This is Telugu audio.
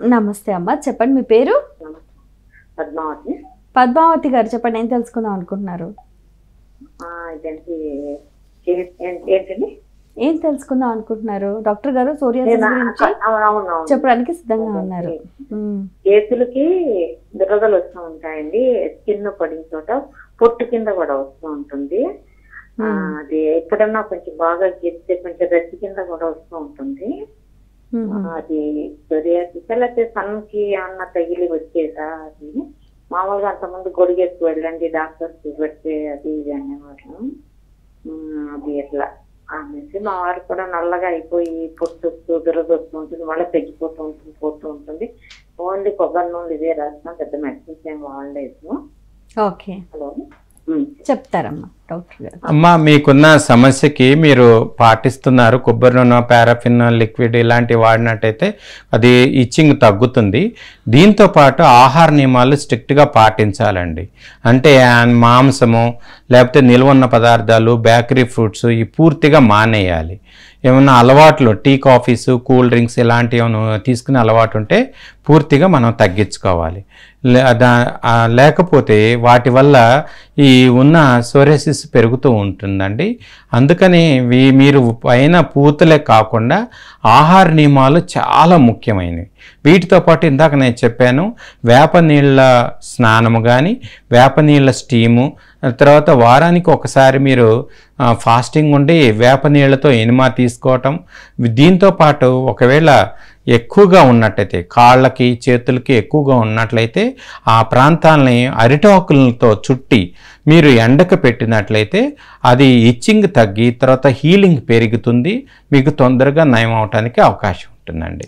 నమస్తే అమ్మ చెప్పండి మీ పేరు పద్మావతి పద్మావతి గారు చెప్పండి ఏం తెలుసుకుందాం అనుకుంటున్నారు ఆ, ఇదేంటి ఏ- ఏం- ఏంటండి ఏం తెలుసుకుందాం అనుకుంటున్నారు డాక్టర్ గారు సోరియాసిస్ నేనా? గురించి అవును, అవును, అవును. చెప్పడానికి సిద్ధంగా ఉన్నారు ఉమ్, చేతులకి దురదలు వస్తూ ఉంటాయండి స్కిన్ పడిన చోట పొట్టు కింద కూడా వస్తూ ఉంటుంది ఆ, ఉమ్, అది ఎప్పుడన్నా కొంచెం బాగా గెలిస్తే కొంచెం రచ్చి కింద కూడా వస్తూ ఉంటుంది ఉమ్, ఆ, అది సొరియాసిస్ లేకపోతే సన్ కి అన్న తగిలి వచ్చేదా అది మామూలుగా అంతకుముందు గొడిగేసి వెళ్ళండి డాక్టర్స్ పెడితే అది ఇది అనేవాళ్ళు ఉమ్, అది ఎట్లా అనేసి మా వారు కూడా నల్లగా అయిపోయి పొట్టు వస్తూ దురద వస్తూ ఉంటుంది మళ్ళీ తగ్గిపోతూ ఉంటుంది పోతూ ఉంటుంది ఓన్లీ కొబ్బరి నూనె ఇదే రాస్తాం పెద్ద మెడిసిన్స్ ఏం వాడలేదు ఓకే హలో ఉమ్. చెప్తారమ్మా డాక్టర్ గారు అమ్మ మీకున్న సమస్యకి మీరు పాటిస్తున్నారు కొబ్బరి నూనె పారాఫిన్ లిక్విడ్ ఇలాంటివి వాడినట్టయితే అది ఇచ్చింగ్ తగ్గుతుంది దీంతో పాటు ఆహార నియమాలు స్ట్రిక్ట్గా పాటించాలండి అంటే ఆ మాంసము లేకపోతే నిల్వ ఉన్న పదార్థాలు బేకరీ ఫ్రూట్స్ ఇవి పూర్తిగా మానేయాలి ఏమన్నా అలవాట్లు టీ కాఫీస్ కూల్ డ్రింక్స్ ఇలాంటివి ఏమైనా తీసుకునే అలవాటు ఉంటే పూర్తిగా మనం తగ్గించుకోవాలి లే- దా- ఆ, లేకపోతే వాటి వల్ల ఈ ఉన్న సోరేసిస్ పెరుగుతూ ఉంటుందండి అందుకని వీ- మీరు పైన పూతలే కాకుండా ఆహార నియమాలు చాలా ముఖ్యమైనవి వీటితో పాటు ఇందాక నేను చెప్పాను వేప నీళ్ళ స్నానము కానీ వేప నీళ్ళ స్టీము తర్వాత వారానికి ఒకసారి మీరు ఆ, ఫాస్టింగ్ ఉండి వేప నీళ్ళతో ఎనిమా తీసుకోవటం దీంతో పాటు ఒకవేళ ఎక్కువగా ఉన్నట్టయితే కాళ్ళకి చేతులకి ఎక్కువగా ఉన్నట్లయితే ఆ ప్రాంతాలని అరిటాకులతో చుట్టి మీరు ఎండకు పెట్టినట్లయితే అది ఇచ్చింగ్ తగ్గి తర్వాత హీలింగ్ పెరుగుతుంది మీకు తొందరగా నయం అవటానికి అవకాశం ఉంటుందండి